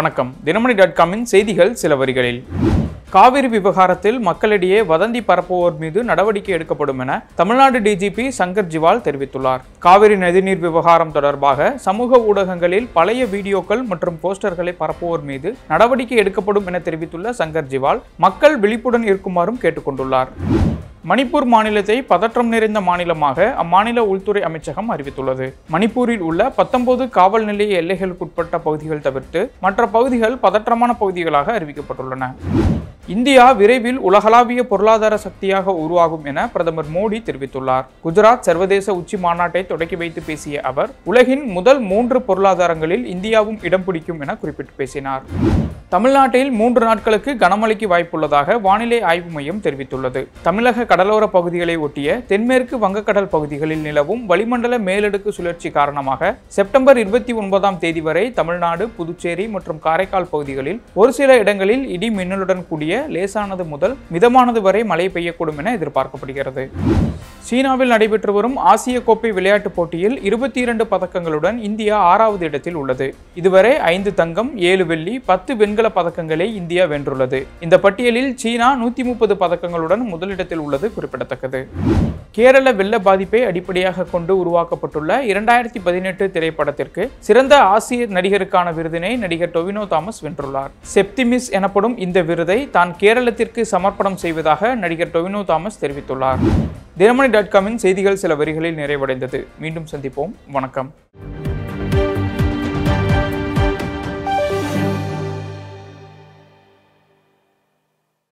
வணக்கம் தினமணி டாட் காமின் செய்திகள் சில வரிகளில் காவிரி விவகாரத்தில் மக்களிடையே வதந்தி பரப்புவோர் மீது நடவடிக்கை எடுக்கப்படும் என தமிழ்நாடு டிஜிபி சங்கர் ஜிவால் தெரிவித்துள்ளார் காவிரி நதிநீர் விவகாரம் தொடர்பாக சமூக ஊடகங்களில் பழைய வீடியோக்கள் மற்றும் போஸ்டர்களை பரப்புவோர் மீது நடவடிக்கை எடுக்கப்படும் என தெரிவித்துள்ள சங்கர் ஜிவால் மக்கள் விழிப்புடன் இருக்குமாறும் கேட்டுக்கொண்டுள்ளார் மணிப்பூர் மாநிலத்தை பதற்றம் நிறைந்த மாநிலமாக அம்மாநில உள்துறை அமைச்சகம் அறிவித்துள்ளது மணிப்பூரில் உள்ள பத்தொன்பது காவல் நிலைய எல்லைகளுக்குட்பட்ட பகுதிகள் தவிர்த்து மற்ற பகுதிகள் பதற்றமான பகுதிகளாக அறிவிக்கப்பட்டுள்ளன இந்தியா விரைவில் உலகளாவிய பொருளாதார சக்தியாக உருவாகும் என பிரதமர் மோடி தெரிவித்துள்ளார் குஜராத் சர்வதேச உச்சி மாநாட்டை தொடக்கி வைத்து பேசிய அவர் உலகின் முதல் மூன்று பொருளாதாரங்களில் இந்தியாவும் இடம் பிடிக்கும் என குறிப்பிட்டு பேசினார் தமிழ்நாட்டில் மூன்று நாட்களுக்கு கனமழைக்கு வாய்ப்புள்ளதாக வானிலை ஆய்வு மையம் தெரிவித்துள்ளது தமிழக கடலோர பகுதிகளை ஒட்டிய தென்மேற்கு வங்கக்கடல் பகுதிகளில் நிலவும் வளிமண்டல மேலடுக்கு சுழற்சி காரணமாக செப்டம்பர் இருபத்தி ஒன்பதாம் தேதி வரை தமிழ்நாடு புதுச்சேரி மற்றும் காரைக்கால் பகுதிகளில் ஒரு சில இடங்களில் இடி மின்னலுடன் கூடிய லேசானது முதல் மிதமானது வரை மழை பெய்யக்கூடும் என எதிர்பார்க்கப்படுகிறது சீனாவில் நடைபெற்று வரும் ஆசிய கோப்பை விளையாட்டுப் போட்டியில் இருபத்தி இரண்டு பதக்கங்களுடன் இந்தியா ஆறாவது இடத்தில் உள்ளது இதுவரை ஐந்து தங்கம் ஏழு வெள்ளி பத்து வெண்கல பதக்கங்களை இந்தியா வென்றுள்ளது இந்த பட்டியலில் சீனா நூத்தி முப்பது பதக்கங்களுடன் முதலிடத்தில் உள்ளது குறிப்பிடத்தக்கது கேரள வெள்ள பாதிப்பை அடிப்படையாக கொண்டு உருவாக்கப்பட்டுள்ள இரண்டாயிரத்தி பதினெட்டு திரைப்படத்திற்கு சிறந்த ஆசிய நடிகருக்கான விருதினை நடிகர் டொவினோ தாமஸ் வென்றுள்ளார் செப்டிமிஸ் எனப்படும் இந்த விருதை தான் கேரளத்திற்கு சமர்ப்பணம் செய்வதாக நடிகர் டொவினோ தாமஸ் தெரிவித்துள்ளார் தினமணி டாட் காமின் செய்திகள் சில வரிகளில் நிறைவடைந்தது மீண்டும் சந்திப்போம் வணக்கம்